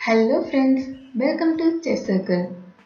hello friends welcome to chess circle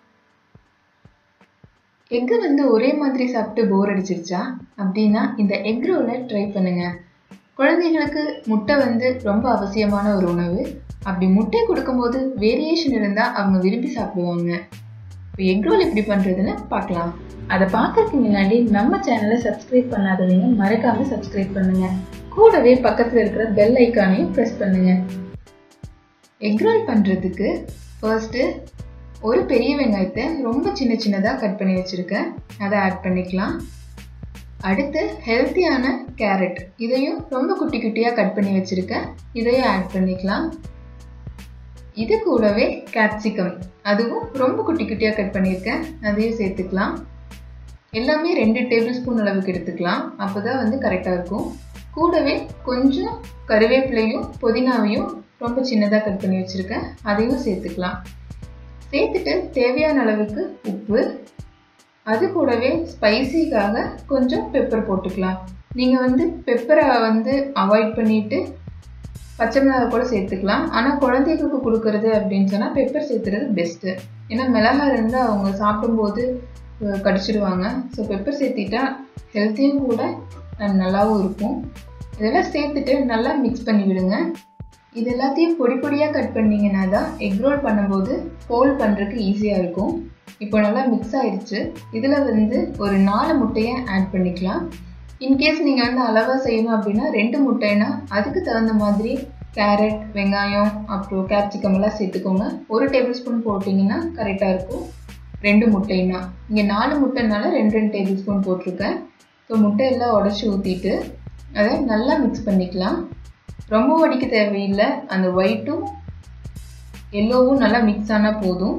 எக்கு வந்து ஒரே மாதிரி சாப்பிட்டு போர் அடிச்சிருச்சா அப்படின்னா இந்த எக் ரோலை ட்ரை பண்ணுங்க குழந்தைகளுக்கு முட்டை வந்து ரொம்ப அவசியமான ஒரு உணவு அப்படி முட்டை கொடுக்கும்போது வேரியேஷன் இருந்தால் அவங்க விரும்பி சாப்பிடுவாங்க இப்போ எக் ரோல் எப்படி பண்ணுறதுன்னு பார்க்கலாம் அதை பார்க்கறதுக்கு முன்னாடி நம்ம சேனலை சப்ஸ்கிரைப் பண்ணாதவங்க மறக்காம சப்ஸ்கிரைப் பண்ணுங்க கூடவே பக்கத்தில் இருக்கிற பெல் ஐக்கானையும் ப்ரெஸ் பண்ணுங்க எக் ரோல் பண்ணுறதுக்கு ஃபர்ஸ்ட்டு ஒரு பெரிய வெங்காயத்தை ரொம்ப சின்ன சின்னதாக கட் பண்ணி வச்சுருக்கேன் அதை ஆட் பண்ணிக்கலாம் அடுத்து ஹெல்த்தியான கேரட் இதையும் ரொம்ப குட்டி குட்டியாக கட் பண்ணி வச்சுருக்கேன் இதையும் ஆட் பண்ணிக்கலாம் இது கூடவே கேப்சிகம் அதுவும் ரொம்ப குட்டி குட்டியாக கட் பண்ணியிருக்கேன் அதையும் சேர்த்துக்கலாம் எல்லாமே ரெண்டு டேபிள் ஸ்பூன் அளவுக்கு எடுத்துக்கலாம் அப்போ தான் வந்து கரெக்டாக இருக்கும் கூடவே கொஞ்சம் கருவேப்பிலையும் புதினாவையும் ரொம்ப சின்னதாக கட் பண்ணி வச்சுருக்கேன் அதையும் சேர்த்துக்கலாம் சேர்த்துட்டு தேவையான அளவுக்கு உப்பு அது கூடவே ஸ்பைசிக்காக கொஞ்சம் பெப்பர் போட்டுக்கலாம் நீங்கள் வந்து பெப்பரை வந்து அவாய்ட் பண்ணிவிட்டு பச்சை மிளகாய் கூட சேர்த்துக்கலாம் ஆனால் குழந்தைகளுக்கு கொடுக்கறது அப்படின்னு சொன்னால் பெப்பர் சேர்த்துறது பெஸ்ட்டு ஏன்னா மிளகாய் இருந்தால் அவங்க சாப்பிடும்போது கடிச்சிடுவாங்க ஸோ பெப்பர் சேர்த்திட்டா ஹெல்த்தியும் கூட நல்லாவும் இருக்கும் இதெல்லாம் சேர்த்துட்டு நல்லா மிக்ஸ் பண்ணி விடுங்க இது எல்லாத்தையும் பொடி பொடியாக கட் பண்ணிங்கன்னா தான் எக் ரோல் பண்ணும்போது ஃபோல்ட் பண்ணுறதுக்கு ஈஸியாக இருக்கும் இப்போ நல்லா மிக்ஸ் ஆயிடுச்சு இதில் வந்து ஒரு நாலு முட்டையை ஆட் பண்ணிக்கலாம் இன்கேஸ் நீங்கள் வந்து அளவாக செய்யணும் அப்படின்னா ரெண்டு முட்டைனா அதுக்கு தகுந்த மாதிரி கேரட் வெங்காயம் அப்புறம் கேப்சிகம் எல்லாம் சேர்த்துக்கோங்க ஒரு டேபிள் ஸ்பூன் போட்டிங்கன்னா கரெக்டாக இருக்கும் ரெண்டு முட்டைனா இங்கே நாலு முட்டைனால ரெண்டு ரெண்டு டேபிள் ஸ்பூன் போட்டிருக்கேன் ஸோ முட்டையெல்லாம் உடச்சி ஊற்றிட்டு அதை நல்லா மிக்ஸ் பண்ணிக்கலாம் ரொம்ப வடிக்க தேவையில்லை அந்த ஒயிட்டும் எல்லோவும் நல்லா மிக்ஸ் ஆனால் போதும்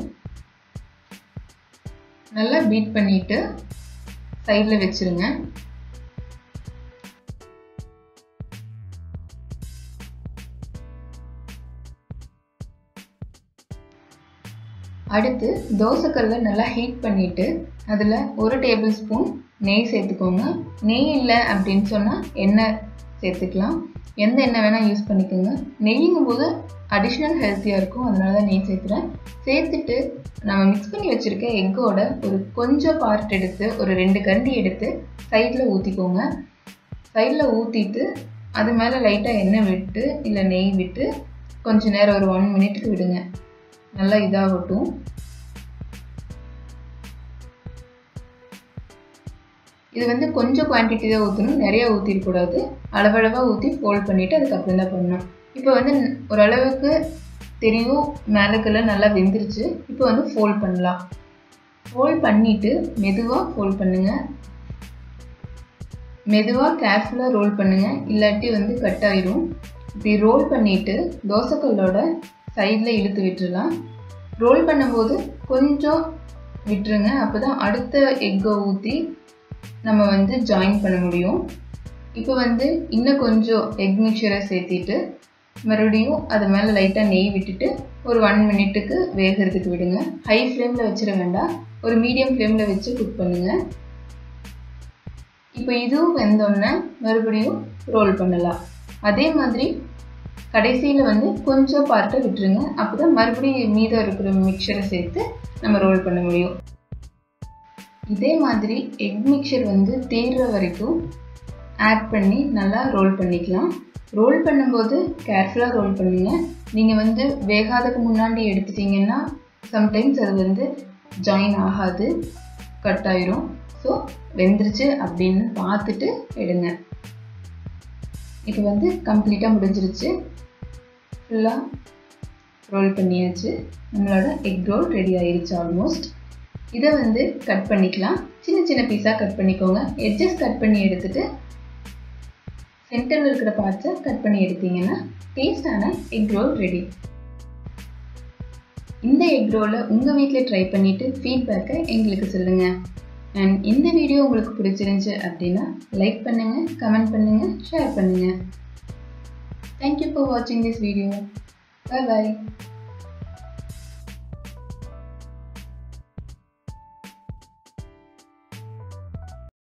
நல்லா பீட் பண்ணிவிட்டு சைடில் வச்சுருங்க அடுத்து தோசைக்கல்லை நல்லா ஹீட் பண்ணிவிட்டு அதில் ஒரு டேபிள் ஸ்பூன் நெய் சேர்த்துக்கோங்க நெய் இல்லை அப்படின்னு சொன்னால் எண்ணெய் சேர்த்துக்கலாம் எந்த எண்ணெய் வேணால் யூஸ் பண்ணிக்கோங்க நெய்யுங்கும் போது அடிஷ்னல் ஹெல்த்தியாக இருக்கும் அதனால தான் நெய் சேர்த்துறேன் சேர்த்துட்டு நம்ம மிக்ஸ் பண்ணி வச்சுருக்க எக்கோட ஒரு கொஞ்சம் பார்ட் எடுத்து ஒரு ரெண்டு கண்டி எடுத்து சைடில் ஊற்றிக்கோங்க சைடில் ஊற்றிட்டு அது மேலே லைட்டாக எண்ணெய் விட்டு இல்லை நெய் விட்டு கொஞ்சம் நேரம் ஒரு ஒன் மினிட்டுக்கு விடுங்க நல்லா இதாகட்டும் இது வந்து கொஞ்சம் குவான்டிட்டி தான் ஊற்றணும் நிறைய ஊற்றிடக்கூடாது அளவளவாக ஊற்றி ஃபோல்ட் பண்ணிவிட்டு அதுக்கப்புறம் தான் பண்ணணும் இப்போ வந்து ஓரளவுக்கு தெரியும் மேலக்கெல்லாம் நல்லா வெந்துருச்சு இப்போ வந்து ஃபோல்ட் பண்ணலாம் ஃபோல்ட் பண்ணிவிட்டு மெதுவாக ஃபோல்ட் பண்ணுங்கள் மெதுவாக கேர்ஃபுல்லாக ரோல் பண்ணுங்கள் இல்லாட்டி வந்து கட் ஆயிரும் இப்படி ரோல் பண்ணிவிட்டு தோசைக்கல்லோட சைடில் இழுத்து விட்டுடலாம் ரோல் பண்ணும்போது கொஞ்சம் விட்டுருங்க அப்போ தான் அடுத்த எக்கை ஊற்றி நம்ம வந்து ஜாயின் பண்ண முடியும் இப்போ வந்து இன்னும் கொஞ்சம் எக் மிக்சரை சேர்த்திட்டு மறுபடியும் அது மேலே லைட்டாக நெய் விட்டுட்டு ஒரு ஒன் மினிட்டுக்கு வேகிறதுக்கு விடுங்க ஹை ஃப்ளேமில் வச்சிட வேண்டாம் ஒரு மீடியம் ஃப்ளேமில் வச்சு குக் பண்ணுங்கள் இப்போ இதுவும் வெந்தோடனே மறுபடியும் ரோல் பண்ணலாம் அதே மாதிரி கடைசியில் வந்து கொஞ்சம் பார்ட்டை விட்டுருங்க அப்போ தான் மறுபடியும் மீதம் இருக்கிற மிக்சரை சேர்த்து நம்ம ரோல் பண்ண முடியும் இதே மாதிரி எக் மிக்சர் வந்து தீர்ற வரைக்கும் ஆட் பண்ணி நல்லா ரோல் பண்ணிக்கலாம் ரோல் பண்ணும்போது கேர்ஃபுல்லாக ரோல் பண்ணுங்கள் நீங்கள் வந்து வேகாதக்கு முன்னாடி எடுத்துட்டிங்கன்னா சம்டைம்ஸ் அது வந்து ஜாயின் ஆகாது கட் ஆயிரும் ஸோ வெந்துருச்சு அப்படின்னு பார்த்துட்டு எடுங்க இப்போ வந்து கம்ப்ளீட்டாக முடிஞ்சிருச்சு ஃபுல்லாக ரோல் பண்ணியாச்சு நம்மளோட எக் ரோல் ரெடி ஆயிடுச்சு ஆல்மோஸ்ட் இதை வந்து கட் பண்ணிக்கலாம் சின்ன சின்ன பீஸாக கட் பண்ணிக்கோங்க எட்ஜஸ் கட் பண்ணி எடுத்துட்டு சென்டரில் இருக்கிற பார்ட்ஸை கட் பண்ணி எடுத்தீங்கன்னா டேஸ்டான எக் ரோல் ரெடி இந்த எக் ரோலை உங்கள் வீட்டில் ட்ரை பண்ணிவிட்டு ஃபீட்பேக்கை எங்களுக்கு சொல்லுங்கள் அண்ட் இந்த வீடியோ உங்களுக்கு பிடிச்சிருந்துச்சு அப்படின்னா லைக் பண்ணுங்கள் கமெண்ட் பண்ணுங்கள் ஷேர் பண்ணுங்கள் தேங்க்யூ ஃபார் வாட்சிங் திஸ் வீடியோ பாய் பாய்